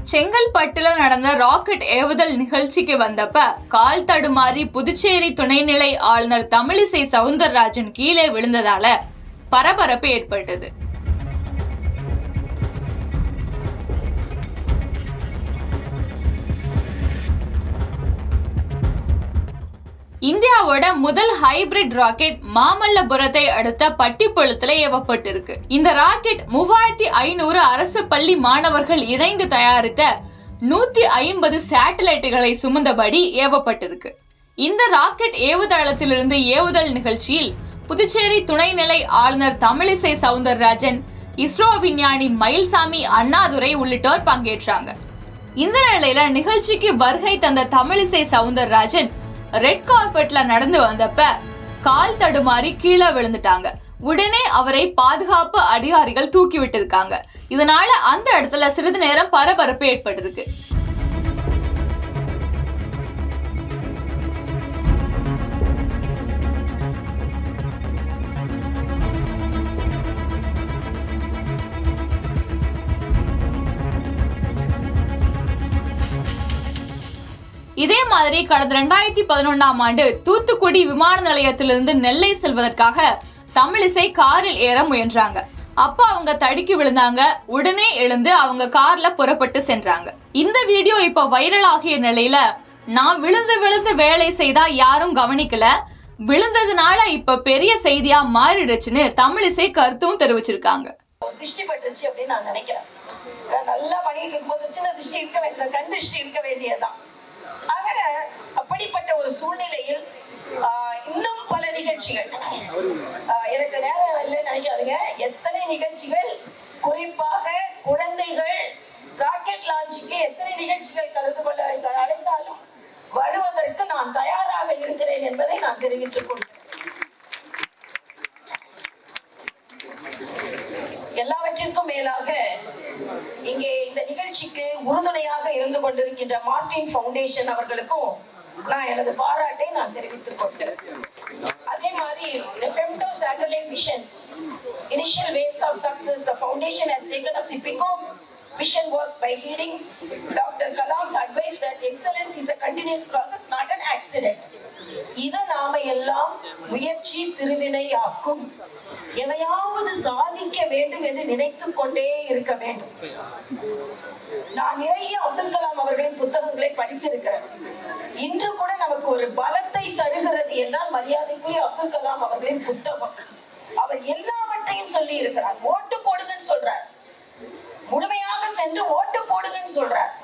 செங்கல்பட்டுல நடந்த ராக்கெட் ஏவுதல் நிகழ்ச்சிக்கு வந்தப்ப கால் தடுமாறி புதுச்சேரி துணைநிலை ஆளுநர் தமிழிசை சவுந்தரராஜன் கீழே விழுந்ததால பரபரப்பு ஏற்பட்டது இந்தியாவோட முதல் ஹைபிரிட் ராக்கெட் மாமல்லபுரத்தை அடுத்த பட்டிப்பொழுத்துல ஏவப்பட்டிருக்கு இந்த ராக்கெட் மூவாயிரத்தி ஐநூறு அரசு பள்ளி மாணவர்கள் இணைந்து தயாரித்த நூத்தி ஐம்பது சேட்டலைட்டுகளை சுமந்தபடி ஏவப்பட்டிருக்கு இந்த ராக்கெட் ஏவுதளத்திலிருந்து ஏவுதல் நிகழ்ச்சியில் புதுச்சேரி துணைநிலை ஆளுநர் தமிழிசை சவுந்தரராஜன் இஸ்ரோ விஞ்ஞானி மயில்சாமி அண்ணாதுரை உள்ளிட்டோர் பங்கேற்றாங்க இந்த நிலையில நிகழ்ச்சிக்கு வருகை தந்த தமிழிசை சவுந்தரராஜன் ரெட் கார்பெட்ல நடந்து வந்தப்ப கால் தடுமாறி கீழே விழுந்துட்டாங்க உடனே அவரை பாதுகாப்பு அதிகாரிகள் தூக்கி விட்டிருக்காங்க இதனால அந்த இடத்துல சிறிது நேரம் பரபரப்பு ஏற்பட்டிருக்கு இதே மாதிரி கடந்த ரெண்டாயிரத்தி பதினொன்னாம் ஆண்டு தூத்துக்குடி விமான நிலையத்திலிருந்து நெல்லை செல்வதற்காக தமிழிசை காரில் ஏற முயன்றாங்க அப்ப அவங்க தடுக்கி விழுந்தாங்க உடனே எழுந்து அவங்க கார்ல புறப்பட்டு சென்றாங்க இந்த வீடியோ இப்ப வைரல் ஆகிய நிலையில நான் விழுந்து விழுந்து வேலை செய்தா யாரும் கவனிக்கல விழுந்ததுனால இப்ப பெரிய செய்தியா மாறிடுச்சுன்னு தமிழிசை கருத்தும் தெரிவிச்சிருக்காங்க திருஷ்டி பட்டுருச்சு அப்படின்னு நான் நினைக்கிறேன் நான் நல்லா பண்ணிட்டு இருக்கும்போது சின்ன திருஷ்டி இருக்க வேண்டியது கண் திருஷ்டி இருக்க வேண்டியதுதான் ஆக அப்படிப்பட்ட ஒரு சூழ்நிலையில் ஆஹ், இன்னும் பல நிகழ்ச்சிகள் ஆஹ், எனக்கு நேரம் இல்லைன்னு நினைக்காதீங்க எத்தனை நிகழ்ச்சிகள் குறிப்பாக குழந்தைகள் ராக்கெட் லான்ச்சுக்கு எத்தனை நிகழ்ச்சிகள் கலந்து கொள்ள அழைத்தாலும் வருவதற்கு நான் தயாராக இருக்கிறேன் என்பதை நான் தெரிவித்துக் கொள்கிறேன் எல்லாவற்றிற்கும் மேலாக இங்கே இந்த நிகழ்ச்சிக்கு உறுதுணையாக இருந்து கொண்டிருக்கின்ற மார்டின் ஃபவுண்டேஷன் அவர்களுக்கும் நான் எனது பாராட்டை நான் தெரிவித்துக் கொண்டேன் அதே மாதிரி இந்த femto satellite mission initial waves of success the foundation has taken up the PICOM mission work by heeding Dr. Kalam's advice that excellence is a continuous process not an accident இதை நாம எல்லாம் முயற்சி திருவினை ஆக்கும் எதையாவது சாதிக்க வேண்டும் என்று நினைத்துக் கொண்டே இருக்க வேண்டும் நான் நிறைய அப்துல் கலாம் அவர்களின் புத்தகங்களை படித்திருக்கிறேன் இன்று கூட நமக்கு ஒரு பலத்தை தருகிறது என்றால் மரியாதைக்குரிய அப்துல் கலாம் அவர்களின் புத்தகம் அவர் எல்லாவற்றையும் சொல்லி இருக்கிறார் ஓட்டு போடுங்கன்னு சொல்றார் முழுமையாக சென்று ஓட்டு போடுங்கன்னு சொல்றார்